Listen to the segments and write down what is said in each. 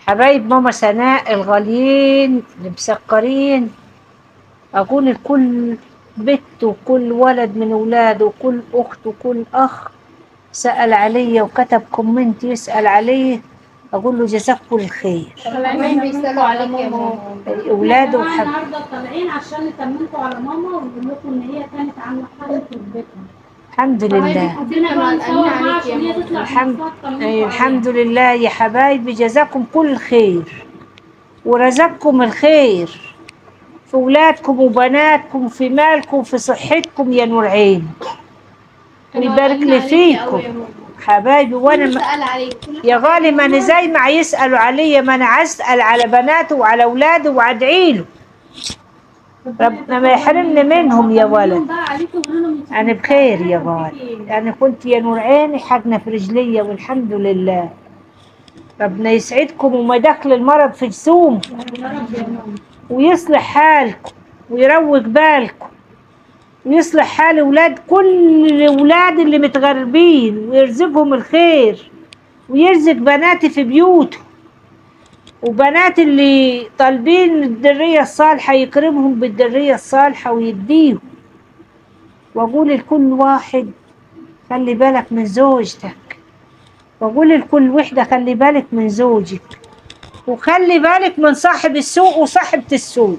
حبايب ماما سناء الغاليين المسكرين أقول لكل بنت وكل ولد من ولاده وكل أخت وكل أخ سأل علي وكتب كومنت يسأل عليه أقول له جزاكم الخير طالعين بيسالوا عليك يا ماما أولاده احنا وحب النهارده طالعين عشان نطمنكم على ماما ونقول لكم ان هي كانت عامله حاله في بيتها الحمد لله حبينا بقى نصور معاها عشان هي تطلع الحمد بنفسها تطمنكم أي عليها. الحمد لله يا حبايبي جزاكم كل خير ورزقكم الخير في ولادكم وبناتكم في مالكم في صحتكم يا نور عين ويبارك لي فيكم حبايبي وانا ما سأل عليك يا غالي ما انا زي ما يسالوا عليا ما انا اسال على بناته وعلى اولاده وادعي له ربنا ما يحرمني منهم يا ولد بقى عليكم وقولوا لهم انتوا انا بخير يا غالي انا كنت يا نور عيني حقنه في رجليا والحمد لله ربنا يسعدكم وما دخل المرض في جسوم يا رب يا ماما ويصلح حالكم ويروق بالكم ويصلح حال ولاد كل الولاد اللي متغربين ويرزقهم الخير ويرزق بناتي في بيوتهم وبنات اللي طالبين الدرية الصالحة يكرمهم بالدرية الصالحة ويديهم وأقول لكل واحد خلي بالك من زوجتك وأقول لكل وحدة خلي بالك من زوجك وخلي بالك من صاحب السوق وصاحبة السوق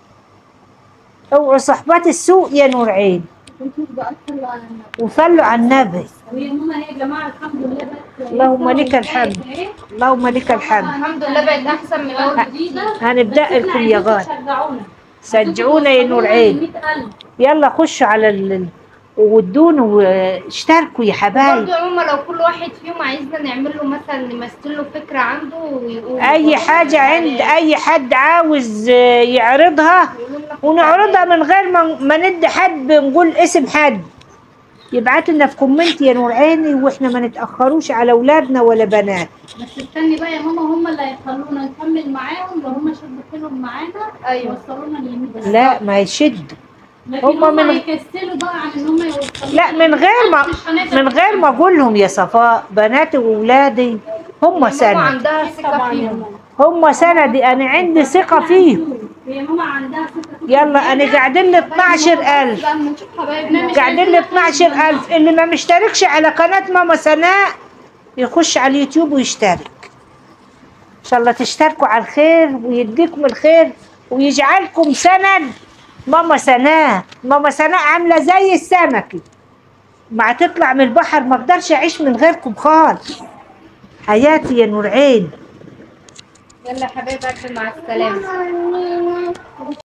اوعوا صحبات السوق يا نور عين كنتوا بقى تصلوا على النبي وصلوا على النبي وهي ماما هي يا جماعه الحمد لله بقت اللهم لك كويسة الحمد. وبقت إيه؟ اللهم لك الحمد الحمد لله بقت احسن من الاول جديدة. هنبدأ بس إحنا لكم يا عايزين غالي. تشجعونا. شجعونا يا نور عين 100000 يلا خشوا على ال ودونا واشتركوا يا حبايب برضه يا ماما لو كل واحد فيهم عايزنا نعمل له مثلا نمثل له فكره عنده ويقول اي حاجة عند اي حد عاوز آه، يعرضها ونعرضها من غير ما ما ندي حد نقول اسم حد يبعت لنا في كومنت يا نور عيني واحنا ما نتاخروش على اولادنا ولا بنات بس استني بقى يا ماما هم اللي هيخلونا نكمل معاهم لو هم شدوا حيلهم معانا ايوه يوصلونا للمية لا ما يشدوا لكن هم هم من- هيكسلوا بقى عن ان هم يوصلوا لا من غير ما مش هنقدر من غير ما اقول لهم يا صفاء بناتي واولادي هم ماما سند عندها ثقه طبعا يا فيهم ماما هم سندي انا عندي ثقه فيهم هي ماما عندها ثقة فيك. يلا انا قاعدين لي 12000 بقى لما نشوف حبايبنا مش قاعدين لي 12000 اللي ما مشتركش على قناه ماما سناء يخش على اليوتيوب ويشترك ان شاء الله تشتركوا على الخير ويديكم الخير ويجعلكم سند ماما سناء ماما سناء عامله زي السمكه ما تطلع من البحر ما اقدرش اعيش من غيركم خالص حياتي يا نور عين يلا يا حبايبي مع السلامه